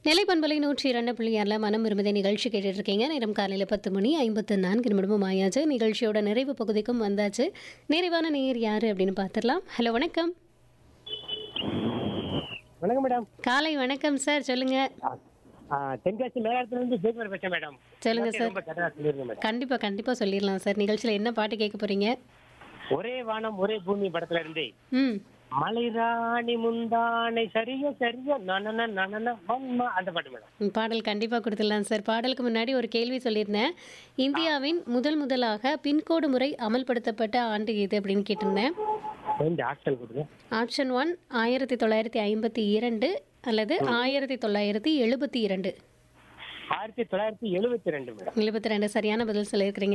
நெல்லை பண்பலை நூற்றி இரண்டு புள்ளியாரில் மனம் விரும்புதை நிகழ்ச்சி கேட்டுட்டு இருக்கீங்க நேரம் காலையில் பத்து மணி ஐம்பத்து நான்கு நிமிடமும் ஆயாச்சு நிகழ்ச்சியோட நிறைவு பகுதிக்கும் வந்தாச்சு நிறைவான நேர் யார் அப்படின்னு பார்த்துடலாம் ஹலோ வணக்கம் வணக்கம் மேடம் காலை வணக்கம் சார் சொல்லுங்க ஆ, தென்காசி மேலாளத்துல இருந்து ஜெயக்குமார் பேசுறேன் மேடம் சொல்லுங்க சார் ரொம்ப கரெக்டா சொல்லிருங்க மேடம் கண்டிப்பாக கண்டிப்பாக சொல்லிடலாம் சார் நிகழ்ச்சியில் என்ன பாட்டு கேட்க போறீங்க ஒரே வானம் ஒரே பூமி படத்துல இருந்து ம் மலைராணி முந்தானை சரிய சரிய நனன நனன வன்மா அந்த பாட்டு மேடம் ம், பாடல் கண்டிப்பாக கொடுத்துடலாம் சார் பாடலுக்கு முன்னாடி ஒரு கேள்வி சொல்லியிருந்தேன் இந்தியாவின் முதல் முதலாக பின்கோடு முறை அமல்படுத்தப்பட்ட ஆண்டு எது அப்படின்னு கேட்டிருந்தேன் கொஞ்சம் ஆக்ஷன் கொடுங்க ஆப்ஷன் ஒன் ஆயிரத்தி தொள்ளாயிரத்தி ஐம்பத்தி இரண்டு அல்லது ஆயிரத்தி தொள்ளாயிரத்தி எழுபத்தி இரண்டு ஆயிரத்தி தொள்ளாயிரத்தி எழுபத்தி ரெண்டு மேடம் எழுபத்தி ரெண்டு சரியான பதில் சொல்லியிருக்கிறீங்க